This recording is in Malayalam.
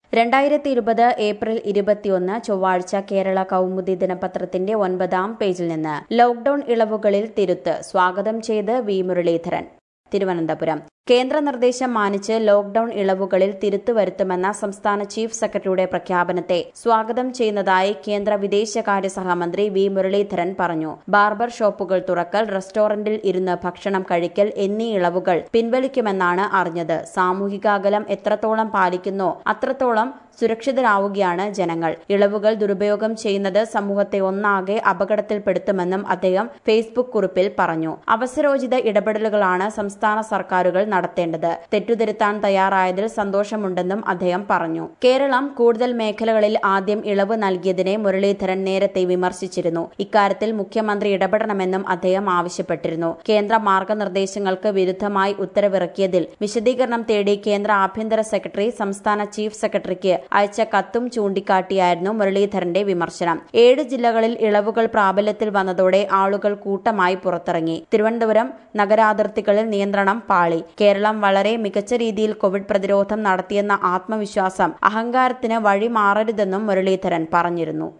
രണ്ടായിരത്തി ഇരുപത് ഏപ്രിൽ ഇരുപത്തിയൊന്ന് ചൊവ്വാഴ്ച കേരള കൗമുദി ദിനപത്രത്തിന്റെ ഒൻപതാം പേജിൽ നിന്ന് ലോക്ഡൌൺ ഇളവുകളിൽ തിരുത്ത് സ്വാഗതം ചെയ്ത് വി മുരളീധരൻ തിരുവനന്തപുരം കേന്ദ്ര നിർദ്ദേശം മാനിച്ച് ലോക്ഡൌൺ ഇളവുകളിൽ തിരുത്തു വരുത്തുമെന്ന സംസ്ഥാന ചീഫ് സെക്രട്ടറിയുടെ പ്രഖ്യാപനത്തെ സ്വാഗതം ചെയ്യുന്നതായി കേന്ദ്ര വിദേശകാര്യ സഹമന്ത്രി വി മുരളീധരൻ പറഞ്ഞു ബാർബർ ഷോപ്പുകൾ തുറക്കൽ റെസ്റ്റോറന്റിൽ ഇരുന്ന് ഭക്ഷണം കഴിക്കൽ എന്നീ ഇളവുകൾ പിൻവലിക്കുമെന്നാണ് അറിഞ്ഞത് സാമൂഹിക അകലം എത്രത്തോളം പാലിക്കുന്നോ അത്രത്തോളം സുരക്ഷിതരാവുകയാണ് ജനങ്ങൾ ഇളവുകൾ ദുരുപയോഗം ചെയ്യുന്നത് സമൂഹത്തെ ഒന്നാകെ അപകടത്തിൽപ്പെടുത്തുമെന്നും അദ്ദേഹം ഫേസ്ബുക്ക് കുറിപ്പിൽ പറഞ്ഞു അവസരോചിത ഇടപെടലുകളാണ് സംസ്ഥാന സർക്കാരുകൾ നടത്തേണ്ടത് തെറ്റുതിരുത്താൻ തയ്യാറായതിൽ സന്തോഷമുണ്ടെന്നും അദ്ദേഹം പറഞ്ഞു കേരളം കൂടുതൽ മേഖലകളിൽ ആദ്യം ഇളവ് നൽകിയതിനെ മുരളീധരൻ നേരത്തെ വിമർശിച്ചിരുന്നു ഇക്കാര്യത്തിൽ മുഖ്യമന്ത്രി ഇടപെടണമെന്നും അദ്ദേഹം ആവശ്യപ്പെട്ടിരുന്നു കേന്ദ്ര മാർഗനിർദ്ദേശങ്ങൾക്ക് വിരുദ്ധമായി ഉത്തരവിറക്കിയതിൽ വിശദീകരണം തേടി കേന്ദ്ര ആഭ്യന്തര സെക്രട്ടറി സംസ്ഥാന ചീഫ് സെക്രട്ടറിക്ക് അയച്ച കത്തും ചൂണ്ടിക്കാട്ടിയായിരുന്നു മുരളീധരന്റെ വിമർശനം ഏഴ് ജില്ലകളിൽ ഇളവുകൾ പ്രാബല്യത്തിൽ വന്നതോടെ ആളുകൾ കൂട്ടമായി പുറത്തിറങ്ങി തിരുവനന്തപുരം നഗരാതിർത്തികളിൽ നിയന്ത്രണം പാളി കേരളം വളരെ മികച്ച രീതിയിൽ കോവിഡ് പ്രതിരോധം നടത്തിയെന്ന ആത്മവിശ്വാസം അഹങ്കാരത്തിന് വഴിമാറരുതെന്നും മുരളീധരൻ പറഞ്ഞിരുന്നു